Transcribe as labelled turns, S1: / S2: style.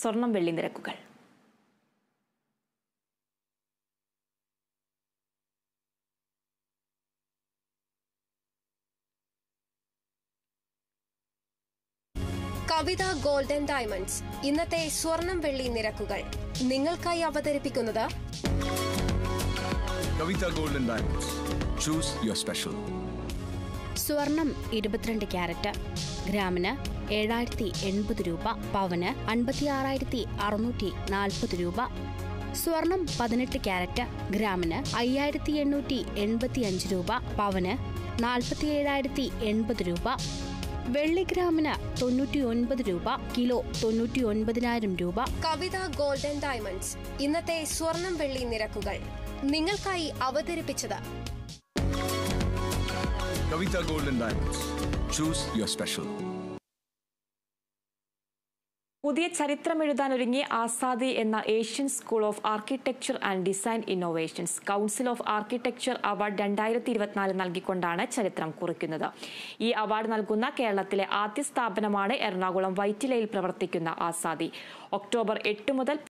S1: സ്വർണം വെള്ളി നിരക്കുകൾ
S2: കവിത ഗോൾഡൻ ഡയമണ്ട്സ് ഇന്നത്തെ സ്വർണം വെള്ളി നിരക്കുകൾ നിങ്ങൾക്കായി അവതരിപ്പിക്കുന്നത്
S3: Kavita Golden Diamonds. Choose your special.
S4: സ്വർണം ഇരുപത്തിരണ്ട് ക്യാരറ്റ് ഗ്രാമിന് ഏഴായിരത്തി എൺപത് രൂപ പവന് അൻപത്തി ആറായിരത്തി അറുന്നൂറ്റി നാൽപ്പത് രൂപ സ്വർണം പതിനെട്ട് ക്യാരറ്റ് ഗ്രാമിന് അയ്യായിരത്തി എണ്ണൂറ്റി എൺപത്തി അഞ്ച് രൂപ പവന് നാൽപ്പത്തി ഏഴായിരത്തി എൺപത് രൂപ വെള്ളി ഗ്രാമിന് തൊണ്ണൂറ്റി ഒൻപത് രൂപ കിലോ തൊണ്ണൂറ്റി ഒൻപതിനായിരം രൂപ
S2: കവിത ഗോൾഡൻ ഡയമണ്ട്സ് ഇന്നത്തെ സ്വർണം വെള്ളി നിരക്കുകൾ നിങ്ങൾക്കായി അവതരിപ്പിച്ചത്
S3: Kavita Golden Diamonds. Choose your special.
S1: പുതിയ ചരിത്രമെഴുതാനൊരുങ്ങി ആസാദി എന്ന Asian school of architecture and design innovations council of architecture award രണ്ടായിരത്തി ഇരുപത്തിനാല് നൽകിക്കൊണ്ടാണ് ചരിത്രം കുറിക്കുന്നത് ഈ അവാർഡ് നൽകുന്ന കേരളത്തിലെ ആദ്യ സ്ഥാപനമാണ് എറണാകുളം വൈറ്റിലയിൽ പ്രവർത്തിക്കുന്ന ആസാദി ഒക്ടോബർ എട്ട് മുതൽ